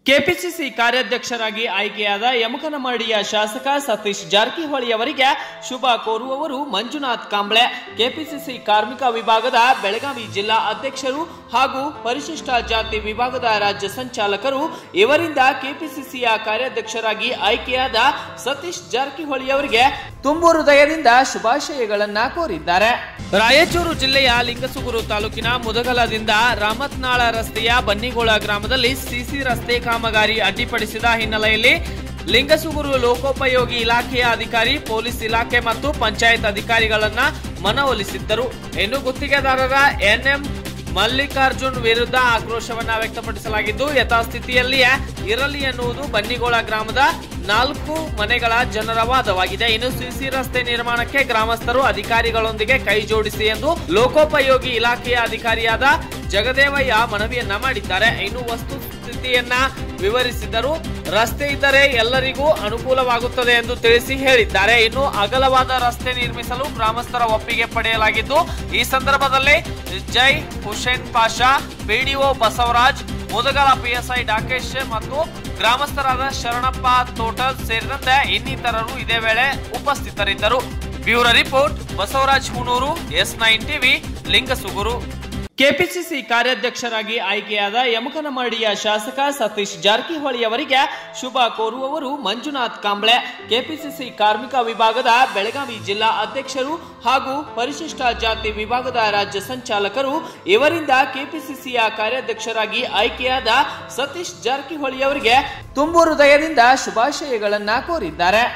KPCC ಕಾರ್ಯಾಧ್ಯಕ್ಷರಾಗಿ ಆಯ್ಕೆಯಾದ ಯಮಕನಮರಡಿಯ ಶಾಸಕ ಸತೀಶ್ ಜಾರಕಿಹೊಳಿ ಅವರಿಗೆ ಶುಭ ಕೋರುವವರು ಮಂಜುನಾಥ್ ಕಾಂಬ್ಳೆ ಕೆಪಿಸಿಸಿ ಕಾರ್ಮಿಕ ವಿಭಾಗದ ಬೆಳಗಾವಿ ಜಿಲ್ಲಾ ಅಧ್ಯಕ್ಷರು ಹಾಗೂ ಪರಿಶಿಷ್ಟ ಜಾತಿ ವಿಭಾಗದ ರಾಜ್ಯ ಸಂಚಾಲಕರು ಇವರಿಂದ ಕೆಪಿಸಿಸಿಯ ಕಾರ್ಯಾಧ್ಯಕ್ಷರಾಗಿ ಆಯ್ಕೆಯಾದ ಸತೀಶ್ ಜಾರಕಿಹೊಳಿ ಅವರಿಗೆ ತುಂಬು ಹೃದಯದಿಂದ ಶುಭಾಶಯಗಳನ್ನ ಕೋರಿದ್ದಾರೆ ರಾಯಚೂರು ಜಿಲ್ಲೆಯ ಲಿಂಗಸುಗೂರು ತಾಲೂಕಿನ ಮುದಗಲದಿಂದ ರಾಮತ್ನಾಳ ರಸ್ತೆಯ ಬನ್ನಿಗೋಳ ಗ್ರಾಮದಲ್ಲಿ ಸಿಸಿ ರಸ್ತೆ ಕಾಮಗಾರಿ ಅಡ್ಡಿಪಡಿಸಿದ ಹಿನ್ನೆಲೆಯಲ್ಲಿ ಲಿಂಗಸುಗೂರು ಲೋಕೋಪಯೋಗಿ ಇಲಾಖೆಯ ಅಧಿಕಾರಿ ಪೊಲೀಸ್ ಇಲಾಖೆ ಮತ್ತು ಪಂಚಾಯತ್ ಅಧಿಕಾರಿಗಳನ್ನ ಮನವೊಲಿಸಿದ್ದರು ಇನ್ನು ಗುತ್ತಿಗೆದಾರರ ಎನ್ಎಂ ಮಲ್ಲಿಕಾರ್ಜುನ್ ವಿರುದ್ಧ ಆಕ್ರೋಶವನ್ನ ವ್ಯಕ್ತಪಡಿಸಲಾಗಿದ್ದು ಯಥಾಸ್ಥಿತಿಯಲ್ಲಿಯೇ ಇರಲಿ ಎನ್ನುವುದು ಬನ್ನಿಗೋಳ ಗ್ರಾಮದ ನಾಲ್ಕು ಮನೆಗಳ ಜನರ ವಾದವಾಗಿದೆ ಇನ್ನು ಸಿಸಿ ರಸ್ತೆ ನಿರ್ಮಾಣಕ್ಕೆ ಗ್ರಾಮಸ್ಥರು ಅಧಿಕಾರಿಗಳೊಂದಿಗೆ ಕೈ ಜೋಡಿಸಿ ಎಂದು ಲೋಕೋಪಯೋಗಿ ಇಲಾಖೆಯ ಅಧಿಕಾರಿಯಾದ ಜಗದೇವಯ್ಯ ಮನವಿಯನ್ನ ಮಾಡಿದ್ದಾರೆ ಇನ್ನು ವಸ್ತುಸ್ಥಿತಿಯನ್ನ ವಿವರಿಸಿದರು ರಸ್ತೆ ಇದ್ದರೆ ಎಲ್ಲರಿಗೂ ಅನುಕೂಲವಾಗುತ್ತದೆ ಎಂದು ತಿಳಿಸಿ ಹೇಳಿದ್ದಾರೆ ಇನ್ನು ಅಗಲವಾದ ರಸ್ತೆ ನಿರ್ಮಿಸಲು ಗ್ರಾಮಸ್ಥರ ಒಪ್ಪಿಗೆ ಪಡೆಯಲಾಗಿದ್ದು ಈ ಸಂದರ್ಭದಲ್ಲಿ ಜೈ ಹುಸೇನ್ ಪಾಷಾ ಪಿಡಿಒ ಬಸವರಾಜ್ ಮುದಗಲ ಪಿಎಸ್ಐ ಡಾಕೇಶ್ ಮತ್ತು ಗ್ರಾಮಸ್ಥರಾದ ಶರಣಪ್ಪ ತೋಟಲ್ ಸೇರಿದಂತೆ ಇನ್ನಿತರರು ಇದೇ ವೇಳೆ ಉಪಸ್ಥಿತರಿದ್ದರು bureau report Basavaraj Hunur S nine TV Lingasugur KPCC ಕಾರ್ಯಾಧ್ಯಕ್ಷರಾಗಿ ಆಯ್ಕೆಯಾದ ಯಮಕನಮರಡಿಯ ಶಾಸಕ ಸತೀಶ್ ಜಾರಕಿಹೊಳಿ ಅವರಿಗೆ ಶುಭ ಕೋರುವವರು ಮಂಜುನಾಥ್ ಕಾಂಬ್ಳೆ ಕೆಪಿಸಿಸಿ ಕಾರ್ಮಿಕ ವಿಭಾಗದ ಬೆಳಗಾವಿ ಜಿಲ್ಲಾ ಅಧ್ಯಕ್ಷರು ಹಾಗೂ ಪರಿಶಿಷ್ಟ ಜಾತಿ ವಿಭಾಗದ ರಾಜ್ಯ ಸಂಚಾಲಕರು ಇವರಿಂದ ಕೆಪಿಸಿಸಿಯ ಕಾರ್ಯಾಧ್ಯಕ್ಷರಾಗಿ ಆಯ್ಕೆಯಾದ ಸತೀಶ್ ಜಾರಕಿಹೊಳಿ ಅವರಿಗೆ ತುಂಬು ಹೃದಯದಿಂದ ಶುಭಾಶಯಗಳನ್ನ ಕೋರಿದ್ದಾರೆ